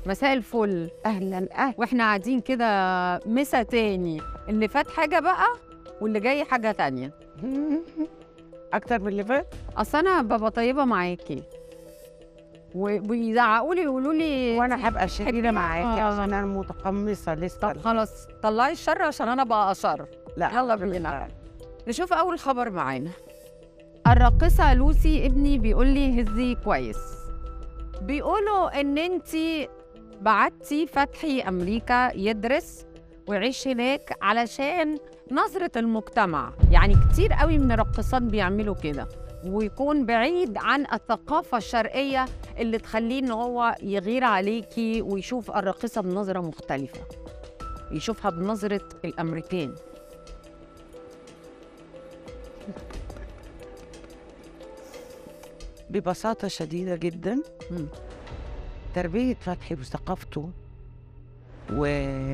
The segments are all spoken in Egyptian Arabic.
مساء الفل اهلا اهلا واحنا قاعدين كده مسا تاني اللي فات حاجه بقى واللي جاي حاجه تانية اكتر من اللي فات اصل انا ببقى طيبه معاكي وبيزعقوا لي يقولوا لي وانا هبقى شريره معاكي آه. عشان انا متقمصه لسه طب خلاص طلعي الشر عشان انا بقى اشر لا يلا بينا نشوف اول خبر معانا الراقصه لوسي ابني بيقول لي هزي كويس بيقولوا ان انت بعتي فتحي امريكا يدرس ويعيش هناك علشان نظرة المجتمع يعني كتير قوي من الراقصات بيعملوا كده ويكون بعيد عن الثقافة الشرقية اللي تخليه ان هو يغير عليكي ويشوف الراقصة بنظرة مختلفة يشوفها بنظرة الأمريكان ببساطه شديده جدا مم. تربيه فتحي وثقافته و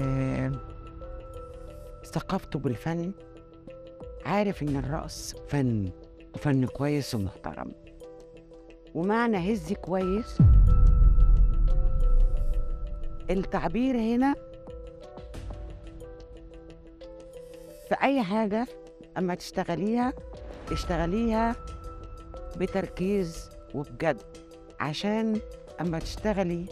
ثقافته بالفن عارف ان الرقص فن وفن كويس ومحترم ومعنى هزي كويس التعبير هنا في اي حاجه اما تشتغليها اشتغليها بتركيز وبجد عشان اما تشتغلي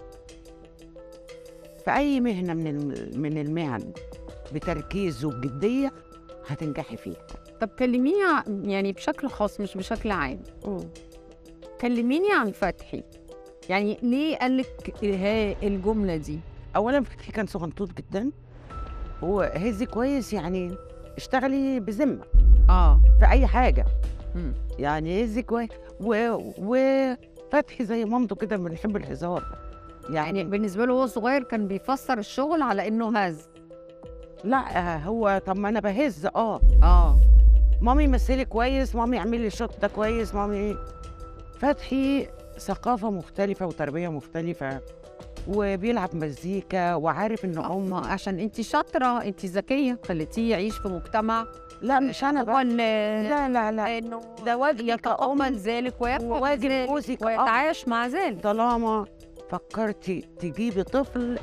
في اي مهنه من الم- من المهن بتركيز وبجديه هتنجحي فيها طب كلميني ع- يعني بشكل خاص مش بشكل عام كلميني عن فتحي يعني ليه قالك ها- الجملة دي اولا فتحي كان صغنطوط جدا وهزي كويس يعني اشتغلي بذمه اه في اي حاجه مم. يعني هزي كويس و... وفتحي زي مامته كده بنحب الهزار يعني يعني بالنسبة له وهو صغير كان بيفسر الشغل على انه هز لا هو طب ما انا بهز اه اه مامي مثلي كويس مامي اعملي الشوط ده كويس مامي فتحي ثقافة مختلفة وتربية مختلفة وبيلعب مزيكا وعارف ان ما ام عشان انت شاطرة انت ذكية خليتيه يعيش في مجتمع لا مش انا هو بقى ال- لا لا لا انه ده واجبي يتأمل ذلك ويفهم وواجب ذلك جوزي كأب. ويتعايش مع ذلك طالما فكرتي تجيبي طفل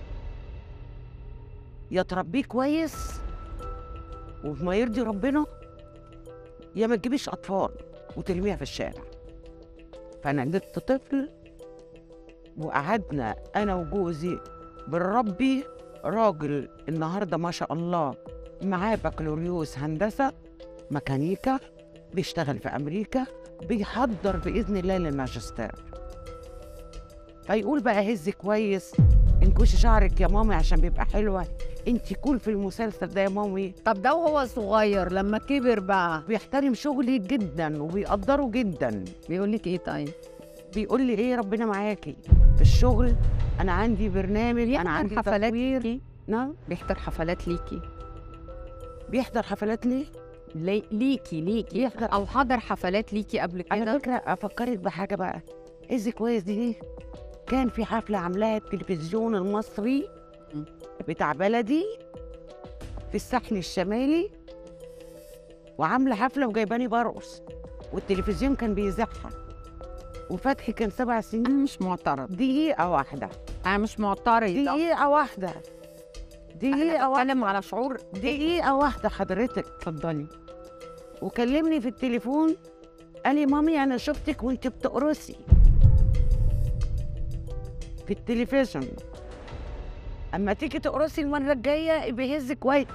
يا تربيه كويس وما يرضي ربنا يا ما تجيبيش اطفال وترميها في الشارع فانا جبت طفل وقعدنا انا وجوزي بنربي راجل النهارده ما شاء الله معاه بكالوريوس هندسه ميكانيكا بيشتغل في امريكا بيحضر باذن الله للماجستير فيقول بقى هز كويس انكوشي شعرك يا مامي عشان بيبقى حلوه انت كول في المسلسل ده يا مامي طب ده وهو صغير لما كبر بقى بيحترم شغلي جدا وبيقدره جدا بيقول لك ايه طيب بيقول لي ايه ربنا معاكي في الشغل انا عندي برنامج انا عندي بيحضر حفلات تصوير ليكي نعم بيحضر حفلات ليكي بيحضر حفلات ليه لي... ليكي ليكي بيحضر او حضر حفلات ليكي قبل على كده فكره افكرك بحاجه بقى هز كويس دي ايه كان في حفله عاملاها التلفزيون المصري مم. بتاع بلدي في الساحل الشمالي وعامله حفله وجايباني برقص والتلفزيون كان بيذاعها وفتحي كان سبع سنين انا مش معترض دقيقه واحده انا مش معترض دقيقه واحده دقيقه انا واحده بتكلم على شعور دقيقه واحده حضرتك اتفضلي وكلمني في التليفون قال لي مامي انا شفتك وانت بتقرصي في التلفزيون اما تيجي تقرصي المره الجايه بيهز كويس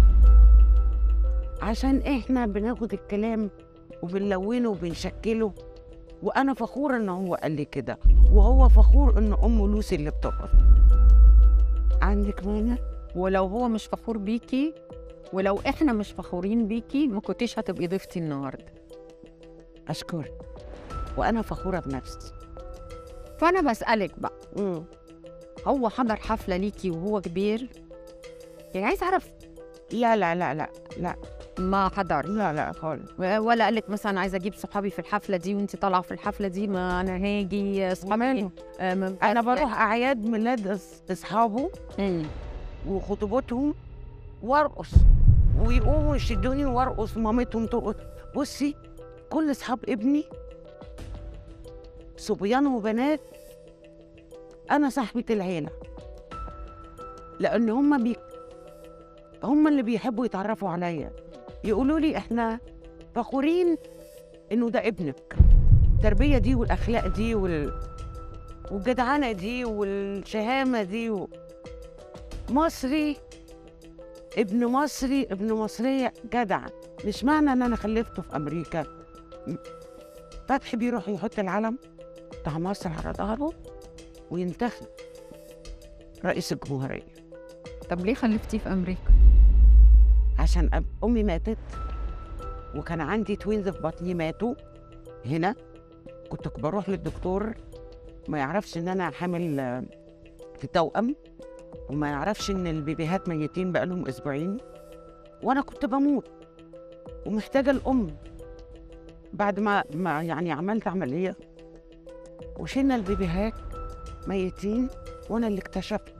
عشان احنا بناخد الكلام وبنلونه وبنشكله وانا فخوره ان هو قال لي كده وهو فخور ان ام لوسي اللي بتقرص عندك مانع ولو هو مش فخور بيكي ولو احنا مش فخورين بيكي ما كنتيش هتبقي ضيفتي النهارده اشكرك وانا فخوره بنفسي فانا بسالك بقى مم. هو حضر حفله ليكي وهو كبير يعني عايز اعرف لا لا لا لا لا ما حضر لا لا خالص ولا قالك مثلا عايزه اجيب صحابي في الحفله دي وانت طالعه في الحفله دي ما انا هاجي صحابي وماله؟ آه، ما- انا بروح اعياد ميلاد أص- اصحابه مم. وخطوبتهم وارقص ويقوموا يشدوني وارقص مامتهم ترقص بصي كل اصحاب ابني صبيان وبنات انا صاحبه العيله لان هم بي هم اللي بيحبوا يتعرفوا عليا يقولوا لي احنا فخورين انه ده ابنك التربيه دي والاخلاق دي وال... والجدعنه دي والشهامه دي و... مصري ابن مصري ابن مصريه جدع مش معنى ان انا خلفته في امريكا م- فتحي بيروح يحط العلم بتاع مصر على ظهره وينتخب رئيس الجمهوريه طب ليه خلفتيه في امريكا عشان أب... امي ماتت وكان عندي توينز في بطني ماتوا هنا كنت بروح للدكتور ما يعرفش ان انا حامل آه، في توأم وما يعرفش ان البيبيهات ميتين بقالهم اسبوعين وانا كنت بموت ومحتاجه الام بعد ما ما يعني عملت عمليه وشلنا البيبيهات ميتين وانا اللي اكتشفت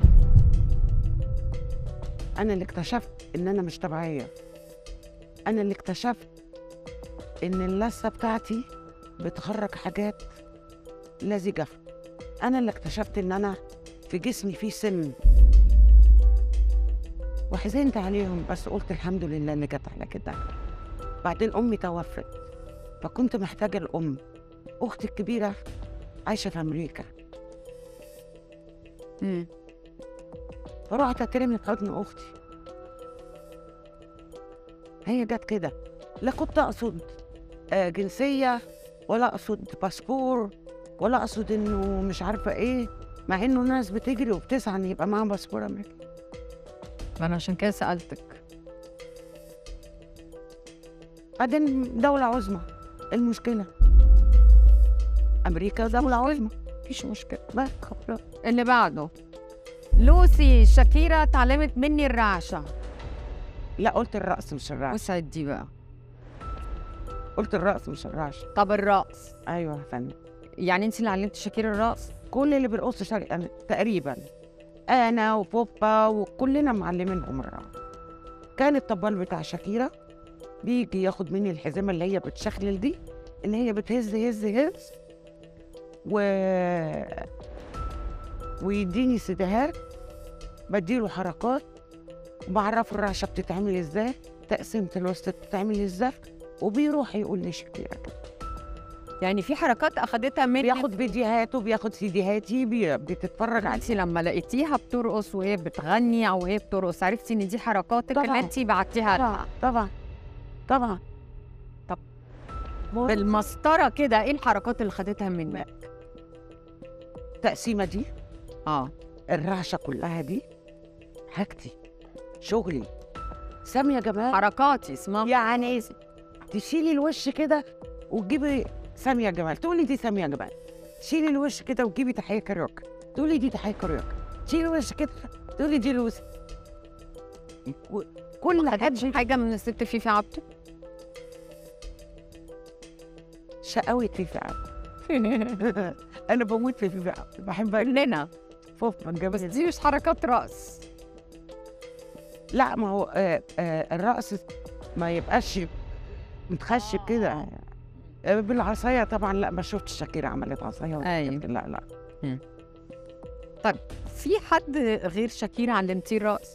انا اللي اكتشفت ان انا مش طبيعيه انا اللي اكتشفت ان اللثه بتاعتي بتخرج حاجات لزجه انا اللي اكتشفت ان انا في جسمي فيه سم وحزنت عليهم بس قلت الحمد لله اللي جت على كده بعدين امي توفت فكنت محتاجه الام اختي الكبيره عايشه في امريكا امم فرحت اترمي في حضن اختي هي جت كده لا كنت اقصد آه، جنسيه ولا اقصد باسبور ولا اقصد انه مش عارفه ايه مع انه الناس بتجري وبتسعى ان يبقى معاها باسبور امريكي ما انا عشان كده سالتك بعدين دولة عظمى إيه المشكلة أمريكا دولة عظمى مفيش مشكله بس خلاص اللي بعده لوسي شاكيرا اتعلمت مني الرعشه لا قلت الرقص مش الرعش وسعد دي بقى قلت الرقص مش الرعش طب الرقص أيوه يا فندم يعني انت اللي علمتي شاكيرا الرقص كل اللي بيرقصوا شرق أنا تقريبا أنا وبوبا وكلنا معلمينهم الرقص كان الطبال بتاع شاكيرا بيجي ياخد مني الحزمة اللي هي بتشخلل دي اللي هي بتهز هز هز و ويديني سيديهات بديله حركات وبعرفه الرعشة بتتعمل ازاي تقسيمة الوسط بتتعمل ازاي وبيروح يقول لي شاكيرا كده يعني في حركات اخدتها منك بياخد فيديوهات وبياخد سيديهاتي بي... بتتفرج على انت لما لقيتيها بترقص وهي بتغني او هي بترقص عرفتي ان دي حركاتك طبعاً. اللي انت بعتيها لها طبعا طبعا طب بال... بالمسطره كده ايه الحركات اللي خدتها منك التقسيمة دي اه الرعشة كلها دي حاجتي شغلي سامية جمال حركاتي اسمها يعني تشيلي الوش كده وتجيبي سامية جمال تقولي دي سامية جمال تشيلي الوش كده وتجيبي تحية كاريوكا تقولي دي تحية كاريوكا تشيلي الوش كده تقولي دي لوسي و- كل الحاجات خدتش دي حاجه من الست فيفي عبده شقاوة فيفي عبد انا بموت في فيفي عبد بحبها كلنا فوف من بس جبل دي مش حركات رقص لا ما هو آه آه الرقص ما يبقاش متخشب كده آه، بالعصايه طبعا لا ما شفتش شاكيرا عملت عصايه أيوة. لا لا في حد غير شاكيرا علمتيه الرقص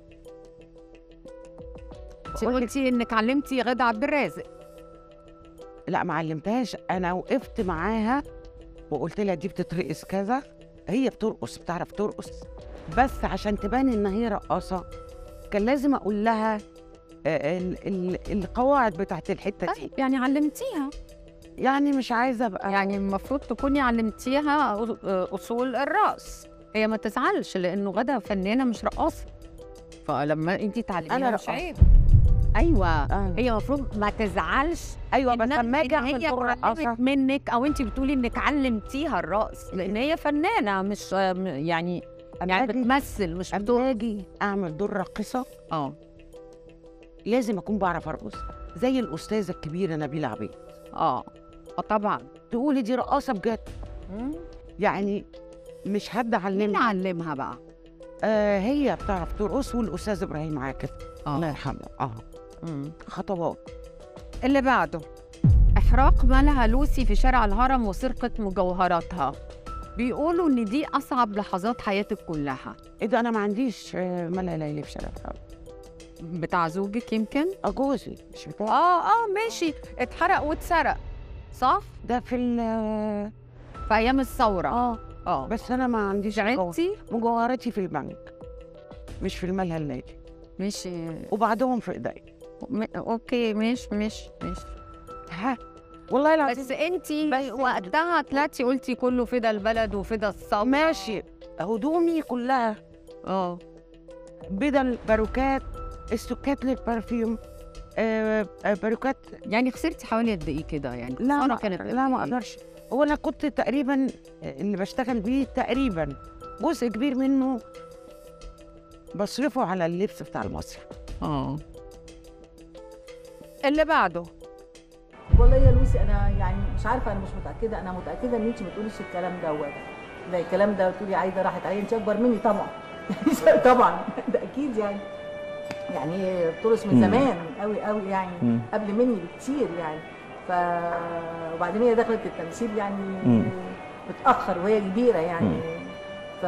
انت بقولك- قلتي انك علمتي غادة عبد الرازق لا ما علمتهاش انا وقفت معاها وقلت لها دي بتترقص كذا هي بترقص بتعرف ترقص بس عشان تبان ان هي رقاصه كان لازم اقول لها آه، ال- ال- القواعد بتاعت الحته دي طيب يعني علمتيها يعني مش عايزه ابقى يعني المفروض تكوني علمتيها أص- اصول الرقص هي ما تزعلش لانه غدا فنانه مش رقاصه فلما انت تعلميها أنا مش رقاصة. عيب ايوه آه. هي المفروض ما تزعلش ايوه بس إنها- لما اجي إن اعمل هي دور رقاصه اتعلمت منك او انت بتقولي انك علمتيها الرقص لان هي فنانه مش آه، م- يعني أما يعني أجي- بتمثل مش بتقول اما اجي اعمل دور راقصه اه لازم اكون بعرف ارقص زي الاستاذه الكبيره نبيله عبيد اه اه طبعا تقولي دي رقاصه بجد يعني مش حد مين علمني علمها بقى آه هي بتعرف ترقص والاستاذ ابراهيم عاكف الله اه يرحمه اه مم. خطوات اللي بعده احراق مالها لوسي في شارع الهرم وسرقه مجوهراتها بيقولوا ان دي اصعب لحظات حياتك كلها ايه ده انا ما عنديش آه، ملا ليلي في شارع الحرب بتاع زوجك يمكن آه، جوزي مش بتاع اه اه ماشي اتحرق واتسرق صح ده في ال آه، في ايام الثوره اه اه بس انا ما عنديش مجوهر- زعلتي مجوهراتي في البنك مش في الملهى الليلي ماشي وبعدهم في ايدي م... اوكي مش مش مش ها والله العظيم بس انت بس- وقتها طلعتي قلتي كله فدا البلد وفدا الثوره ماشي هدومي كلها اه بدل باروكات استوكات للبرفيوم آه آه، باروكات يعني خسرتي حوالي قد ايه كده يعني لا الخسارة ما كانت قد لا ما إيه؟ اقدرش هو انا كنت تقريبا اللي بشتغل بيه تقريبا جزء كبير منه بصرفه على اللبس بتاع المسرح اه اللي بعده والله يا لوسي انا يعني مش عارفه انا مش متاكده انا متاكده ان انت ما تقوليش الكلام دوت ده الكلام ده تقولي عايده راحت عليا انت اكبر مني طبعا طبعا ده اكيد يعني يعني بترقص من مم. زمان قوي قوي يعني مم. قبل مني بكتير يعني ف وبعدين هي دخلت التمثيل يعني مم. متاخر وهي كبيره يعني مم. ف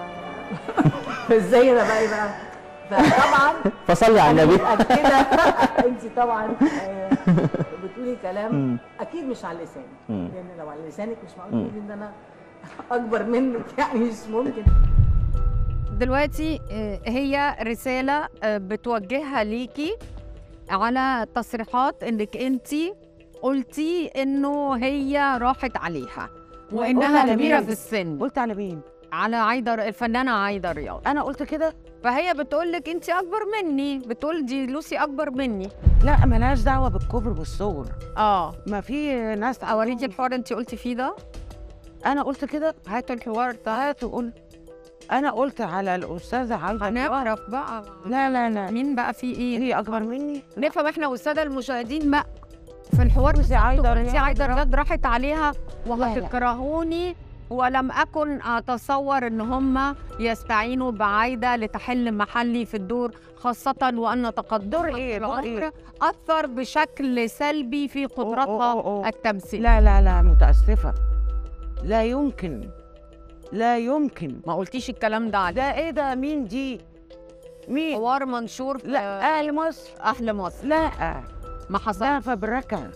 ازاي انا بقى إيه بقى فطبعا فصلي على انا النبي متاكده انت طبعا آه، بتقولي كلام مم. اكيد مش على لسانك مم. لان لو على لسانك مش معقول مم. تقولي ان انا اكبر منك يعني مش ممكن دلوقتي آه، هي رسالة آه، بتوجهها ليكي على تصريحات انك انت قلتي انه هي راحت عليها قلت وانها على كبيرة مين؟ في السن قلت على مين على عايدة الفنانة عايدة رياض انا قلت كده فهي بتقول لك انت اكبر مني بتقول دي لوسي اكبر مني لا ملهاش دعوه بالكبر والصغر اه ما في ناس اوريكي الحوار انت قلتي فيه ده انا قلت كده هاتوا الحوار ده هات وقول انا قلت على الاستاذه عايده هنعرف بقى لا لا لا مين بقى فيه ايه هي اكبر مني نفهم احنا والساده المشاهدين بقى في الحوار بس عايده انت رياض عايده رياض راحت عليها لا. وهتكرهوني ولم اكن اتصور ان هم يستعينوا بعايده لتحل محلي في الدور خاصه وان تقدم دور إيه؟ دور إيه؟ العمر اثر بشكل سلبي في أوه، قدرتها أوه، أوه. التمثيل لا لا لا متاسفه لا يمكن لا يمكن ما قلتيش الكلام ده على ده ايه ده مين دي مين حوار منشور في لا اهل مصر اهل مصر لا ما حصل ده فبركه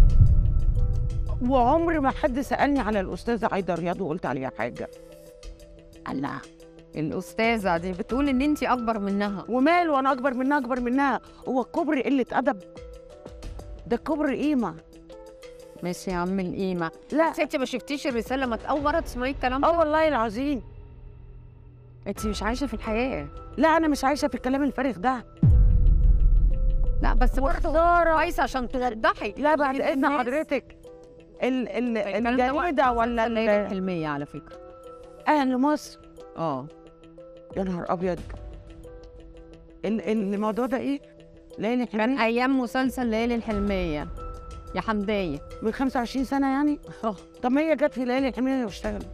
وعمر ما حد سالني على الاستاذه عايده رياض وقلت عليها حاجه الله الاستاذه دي بتقول ان انت اكبر منها وماله وانا اكبر منها اكبر منها هو الكبر قله ادب ده كبر قيمه ماشي يا عم القيمه لا بس انت ما شفتيش الرساله ما اول مره تسمعي الكلام ده اه والله العظيم انت مش عايشه في الحياه لا انا مش عايشه في الكلام الفارغ ده لا بس برضه وخساره كويس عشان توضحي لا بعد تفيدي اذن الناس. حضرتك ال ال الكلام ده وقت الجريده ولا الليله ال- الحلميه على فكره اهل مصر اه يا نهار ابيض ال- ال- الموضوع ده ايه؟ ليلى كان حلمية ايام مسلسل ليالي الحلميه يا حمديه من 25 سنه يعني طب ما هي جت في ليالي الحلمية واشتغلت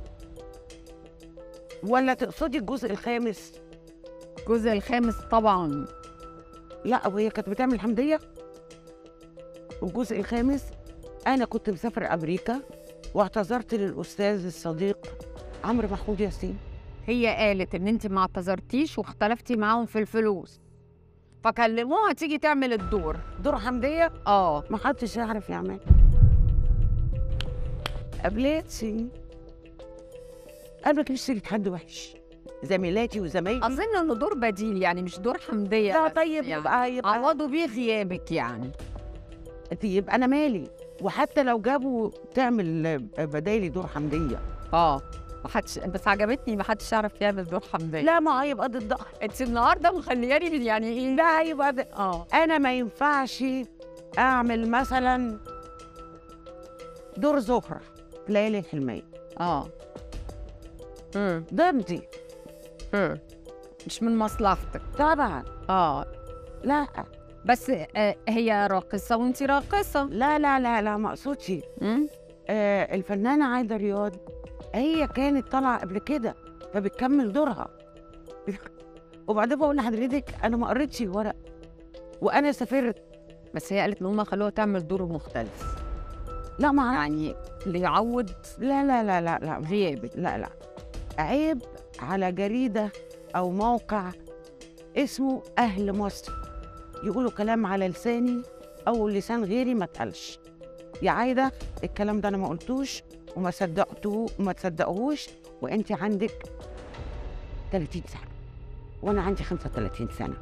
ولا تقصدي الجزء الخامس؟ الجزء الخامس طبعا لا وهي كانت بتعمل الحمدية والجزء الخامس أنا كنت مسافر أمريكا واعتذرت للأستاذ الصديق عمرو محمود ياسين هي قالت ان انت ما اعتذرتيش واختلفتي معاهم في الفلوس فكلموها تيجي تعمل الدور دور حمدية اه ما حدش يعرف يعمل قابلتي أنا ما كانش سيرة حد وحش زميلاتي وزمايلي اظن انه دور بديل يعني مش دور حمديه لا بس طيب يعني. يبقى يبقى عوضوا بيه غيابك يعني يبقى أنا مالي وحتى لو جابوا تعمل بدايلي دور حمدية اه ما حدش بس عجبتني ما حدش يعرف يعمل دور حمديه لا ما هيبقى ضدها انت النهارده مخلياني يعني ايه لا هيبقى ضد- اه انا ما ينفعش اعمل مثلا دور زهرة في ليالي الحلمية اه امم ضدي امم مش من مصلحتك طبعا اه لا بس آه هي راقصه وانت راقصه لا لا لا لا ما اقصدش امم آه الفنانة عايدة رياض هي كانت طالعة قبل كده فبتكمل دورها وبعدين بقول لحضرتك انا ما قريتش الورق وانا سافرت بس هي قالت ان هم خلوها تعمل دور مختلف لا ما يعني اللي يعوض لا لا لا لا لا غيابك لا لا عيب على جريدة أو موقع اسمه أهل مصر يقولوا كلام على لساني أو لسان غيري ما اتقالش يا عايدة الكلام ده أنا ما قلتوش وما صدقته وما تصدقهوش وأنت عندك 30 سنة وأنا عندي 35 سنة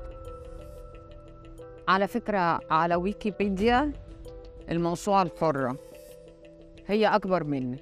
على فكرة على ويكيبيديا الموسوعة الحرة هي أكبر منك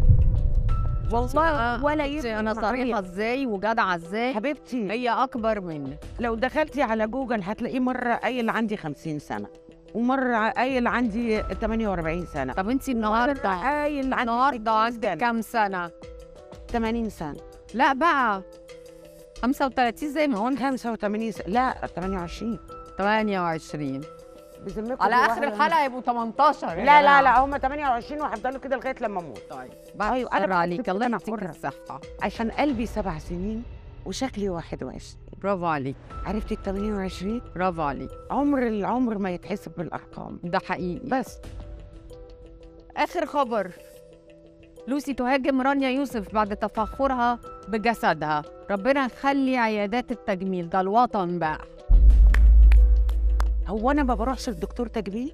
والله ولا بصي يفرق أنا معايا. صريحة إزاي وجدعة إزاي حبيبتي هي أكبر منك لو دخلتي على جوجل هتلاقيه مرة قايل عندي 50 سنة ومرة قايل عندي 48 سنة طب أنت النهاردة قايل عندي النهاردة 60 عندك سنة. كام سنة؟ 80 سنة لا بقى 35 زي ما قلت 85 سنة لا 28 28 بذمكم على دي آخر واحدة الحلقة يبقوا 18 يا من- لا لا جماعة. لا هم 28 وهفضلوا كده لغاية لما اموت طيب أيوة، ايوه أنا انا عليك بحسب الله أنا يديك حرة. الصحة عشان قلبي سبع سنين وشكلي 21 برافو عليك عرفتي ال 28 برافو عليك عمر العمر ما يتحسب بالارقام ده حقيقي بس آخر خبر لوسي تهاجم رانيا يوسف بعد تفاخرها بجسدها ربنا يخلي عيادات التجميل ده الوطن بقى هو انا ما بروحش للدكتور تجميل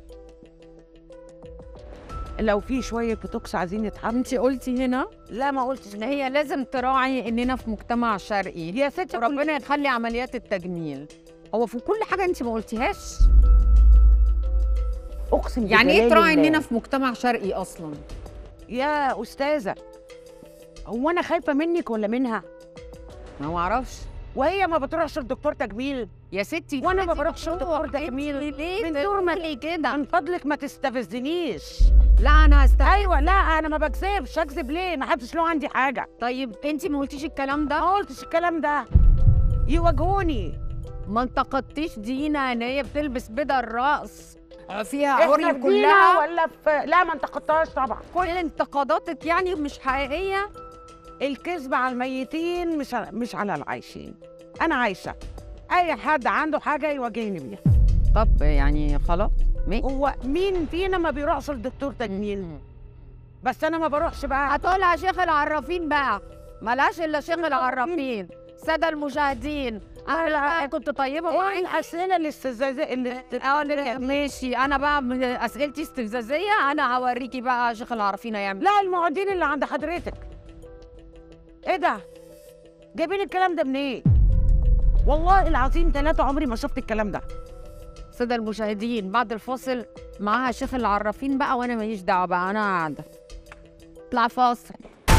لو في شويه بوتوكس عايزين يتحط انت قلتي هنا لا ما قلتش ان هي لازم تراعي اننا في مجتمع شرقي يا ستي وربنا يخلي عمليات التجميل هو في كل حاجه انت ما قلتيهاش اقسم يعني ايه بجلال تراعي الله. اننا في مجتمع شرقي اصلا يا استاذه هو انا خايفه منك ولا منها ما اعرفش وهي ما بتروحش لدكتور تجميل يا ستي وأنا ما انتي بروحش لدكتور بتروحي. تجميل. انتي ليه من دون ما- بتقولي كده من فضلك ما تستفزنيش لا انا هست ايوه لا انا ما بكذبش اكذب ليه ما حدش له عندي حاجه طيب انت ما قلتيش الكلام ده ما قلتش الكلام ده يواجهوني ما انتقدتيش دينا ان هي بتلبس بدل الرقص فيها احنا عري في دينا كلها ولا في لا ما انتقدتهاش طبعا كل انتقاداتك يعني مش حقيقيه الكذب على الميتين مش على مش على العايشين انا عايشه اي حد عنده حاجه يواجهني بيها طب يعني خلاص ماشي هو مين فينا ما بيروحش للدكتور تجميل بس انا ما بروحش بقى هتقولها شيخ العرافين بقى ملاش الا شيخ العرافين الساده المشاهدين انا كنت طيبه ايه معاك الاسئله الاستفزازيه اللي اقول لك ماشي انا بقى من اسئلتي استفزازيه انا هوريكي بقى شيخ العرافين هيعمل لا المعيدين اللي عند حضرتك ايه ده جايبين الكلام ده منين والله العظيم ثلاثة عمري ما شفت الكلام ده الساده المشاهدين بعد الفاصل معاها شيخ العرافين بقى وانا ماليش دعوه بقى انا قاعده اطلع فاصل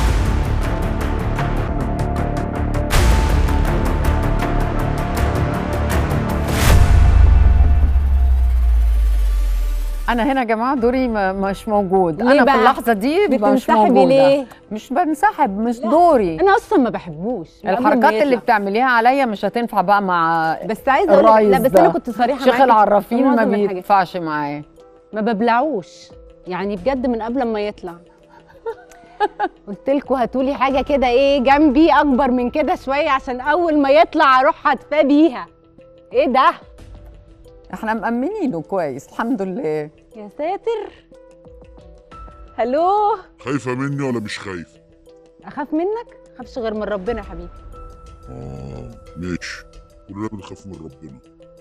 انا هنا يا جماعه دوري م- مش موجود ليه انا بقى؟ في اللحظه دي مش بتنسحبي موجوده ليه؟ مش بنسحب مش لا، دوري انا اصلا ما بحبوش من قبل ما الحركات اللي يطلع. بتعمليها عليا مش هتنفع بقى مع بس عايزه اقول لك لا الريس بس انا ده. كنت صريحه شيخ معاكي العرافين في ما معظم الحاجات. بينفعش معاه ما ببلعوش يعني بجد من قبل ما يطلع قلت لكم هاتوا لي حاجه كده ايه جنبي اكبر من كده شويه عشان اول ما يطلع اروح هتفاه بيها ايه ده احنا مأمنينه كويس الحمد لله يا ساتر هلو خايفة مني ولا مش خايفة؟ اخاف منك اخافش غير من ربنا يا حبيبي آه ماشي كلنا بنخاف من ربنا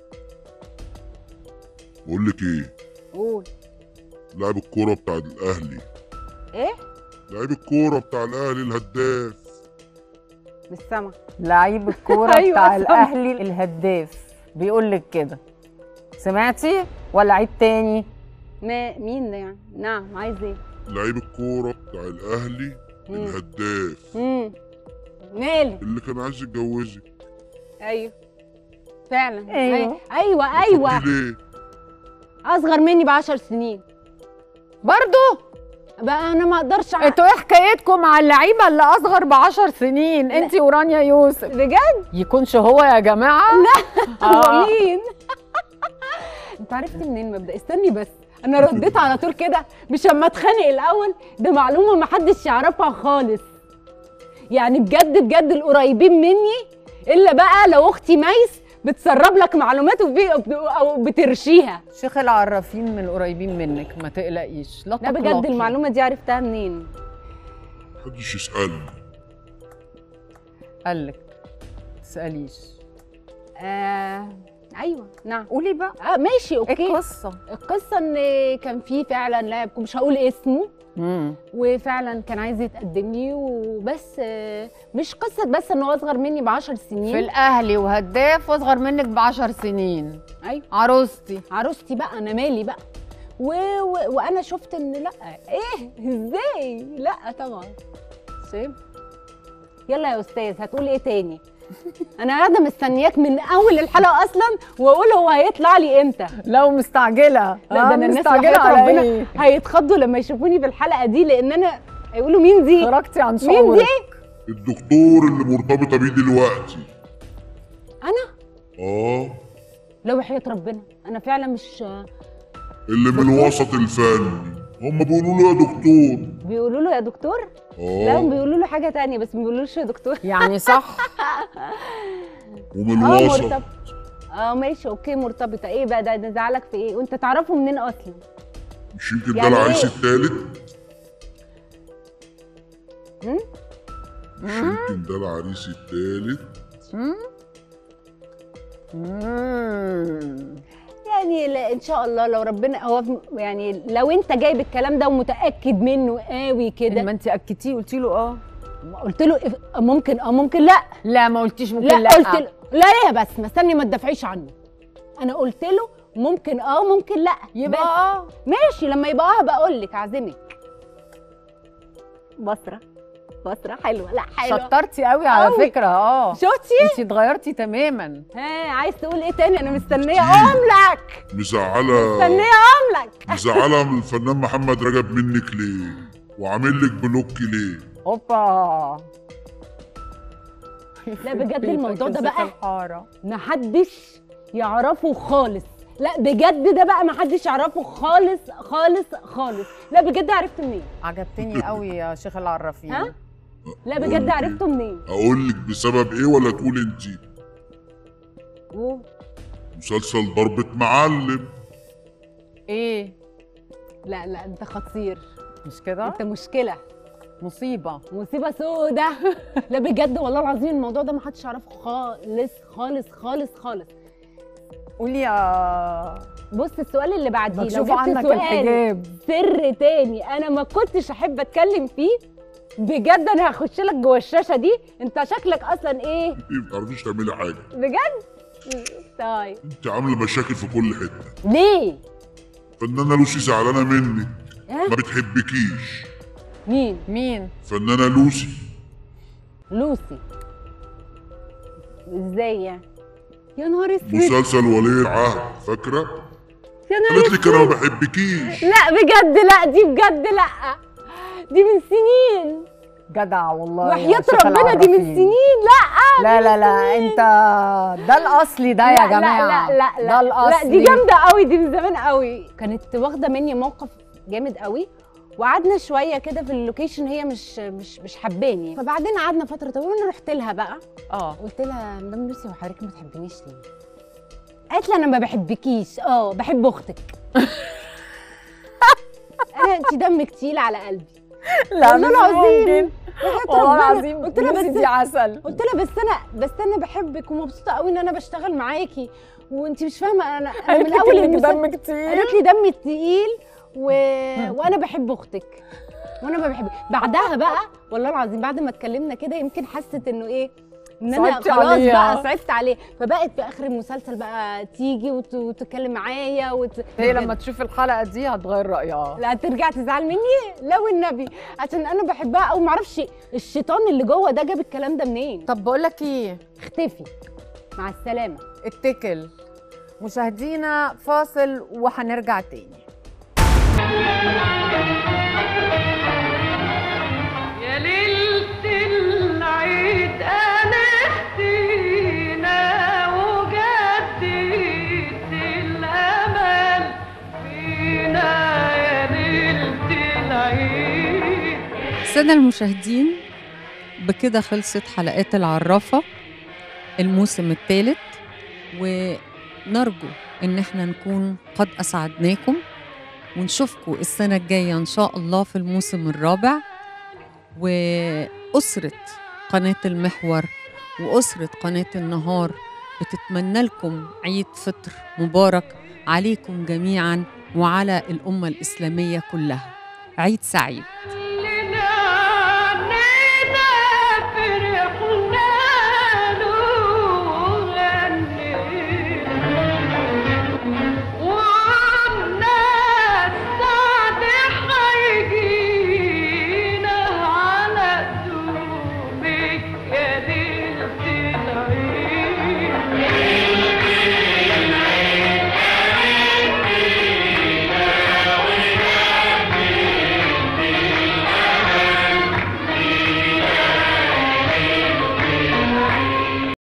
بقول لك ايه قول لاعب الكورة بتاع الأهلي ايه لاعب الكورة بتاع الأهلي الهداف مش سامع لعيب الكوره أيوة، بتاع سامع. الاهلي الهداف بيقول لك كده سمعتي ولا عيد تاني ما مين ده يعني نعم عايز ايه لاعب الكورة بتاع الأهلي مم. الهداف امم مالي اللي كان عايز يتجوزك ايوه فعلا أيوة. ايوه ايوه قلتي ليه؟ اصغر مني بعشر سنين برضو بقى انا ما اقدرش أع- انتوا ايه حكايتكم مع اللعيبه اللي اصغر بعشر سنين انت ورانيا يوسف بجد يكونش هو يا جماعه هو آه. مين انت عرفت منين المبدا استني بس انا رديت على طول كده مش اما اتخانق الاول ده معلومه ما حدش يعرفها خالص يعني بجد بجد القريبين مني الا بقى لو اختي ميس بتسرب لك معلومات وبي... او بترشيها شيخ العرافين من قريبين منك ما تقلقيش لا لا بجد تقلقي. المعلومه دي عرفتها منين محدش يسألني قال لك تساليش آه... ايوه نعم قولي بقى آه ماشي ايه اوكي القصه القصه ان كان في فعلا لاعب مش هقول اسمه امم وفعلا كان عايز يتقدم لي وبس آه، مش قصه بس ان هو اصغر مني ب 10 سنين في الاهلي وهداف واصغر منك بعشر سنين ايوه عروستي عروستي بقى انا مالي بقى و... و... وانا شفت ان لا ايه ازاي لا طبعا سيب يلا يا استاذ هتقول ايه تاني انا قاعده مستنياك من اول الحلقه اصلا واقول هو هيطلع لي امتى لو مستعجله لا ده انا الناس وحياة ربنا هيتخضوا لما يشوفوني في الحلقه دي لان انا هيقولوا مين دي خرجتي عن مين شعورك دي الدكتور اللي مرتبطة بيه دلوقتي انا اه لو وحياة ربنا انا فعلا مش اللي من الوسط الفني هم بيقولوا له يا دكتور بيقولوا له يا دكتور لا هم اه بيقولوا له حاجه تانية بس ما بيقولوش يا دكتور يعني صح ومن اه الوسط مرتبط اه ماشي اوكي مرتبطه ايه بقى ده ده زعلك في ايه وانت تعرفه منين اصلا مش يمكن ده يعني العريس إيه؟ التالت هم؟ مش يمكن ده العريس التالت مم. يعني لا ان شاء الله لو ربنا هو يعني لو انت جايب الكلام ده ومتاكد منه قوي كده ما انت اكدتيه قلتي له اه قلت له إف- ممكن اه ممكن لا لا ما قلتيش ممكن لا, لا, قلت له لا ليه بس ما استني ما تدافعيش عنه انا قلت له ممكن اه ممكن لا يبقى بس. اه ماشي لما يبقى اه هبقى اقول لك اعزمك بصره بصره حلوه لا حلوه شطرتي قوي على أوي. فكره اه شفتي انت اتغيرتي تماما ها عايز تقول ايه تاني انا مستنيه املك مزعلة مستنيه املك مزعلة من الفنان محمد رجب منك ليه وعامل لك بلوك ليه اوبا لا بجد الموضوع ده بقى الحاره محدش يعرفه خالص لا بجد ده بقى محدش يعرفه خالص خالص خالص لا بجد عرفته منين عجبتني قوي يا شيخ العرافين ها؟ لا بجد عرفته منين اقول لك بسبب ايه ولا تقول انت و- مسلسل ضربة معلم ايه لا لا انت خطير مش كده انت مشكله مصيبه مصيبه سودة لا بجد والله العظيم الموضوع ده محدش يعرفه خالص خالص خالص خالص قولي يا بص السؤال اللي بعديه لو مكشوف جبت عنك سؤال الحجاب سر تاني انا ما كنتش احب اتكلم فيه بجد انا هخش لك جوه الشاشه دي انت شكلك اصلا ايه ايه ما بتعرفيش تعملي حاجة بجد طيب انت عاملة مشاكل في كل حتة ليه فنانة لوسي زعلانة منك ها؟ ما بتحبكيش مين مين فنانة لوسي لوسي ازاي يعني يا نهار اسود مسلسل ولي العهد فاكرة؟ يا نهار قالت لك انا ما اسود بحبكيش لا بجد لا دي بجد لا دي من سنين جدع والله يا وحياة شيخ ربنا دي من العرافين. سنين لا لا لا لا انت ده الاصلي ده يا لا جماعه لا لا لا ده لا, الاصلي لا دي جامده قوي دي من زمان قوي كانت واخده مني موقف جامد قوي وقعدنا شويه كده في اللوكيشن هي مش مش مش حباني فبعدين قعدنا فتره طويله وانا رحت لها بقى اه قلت لها مدام لوسي هو حضرتك ما بتحبنيش ليه؟ قالت لي انا ما بحبكيش اه بحب اختك انا انت دمك تقيل على قلبي لا والله مش العظيم. ممكن. وحياة والله ربنا. العظيم قلت لها لوسي بس دي عسل قلت لها بس انا بس انا بحبك ومبسوطه قوي ان انا بشتغل معاكي وانت مش فاهمه انا انا من اول المسلسل دمك تقيل قالت لي دمي تقيل و... وانا بحب اختك وانا ما بحب بعدها بقى والله العظيم بعد ما اتكلمنا كده يمكن حست انه ايه ان انا صعبتي خلاص عليها. بقى صعبت عليه فبقت في اخر المسلسل بقى تيجي وت... وتتكلم معايا وت... هي لما تشوف الحلقه دي هتغير رايها لا ترجع تزعل مني لا والنبي عشان انا بحبها او معرفش الشيطان اللي جوه ده جاب الكلام ده منين طب بقول لك ايه اختفي مع السلامه اتكل مشاهدينا فاصل وهنرجع تاني يا ليلة العيد أنستينا وجديت الأمل فينا يا ليلة العيد السادة المشاهدين بكده خلصت حلقات العرافة الموسم الثالث ونرجو إن احنا نكون قد أسعدناكم ونشوفكم السنة الجاية إن شاء الله في الموسم الرابع وأسرة قناة المحور وأسرة قناة النهار بتتمنى لكم عيد فطر مبارك عليكم جميعا وعلى الأمة الإسلامية كلها عيد سعيد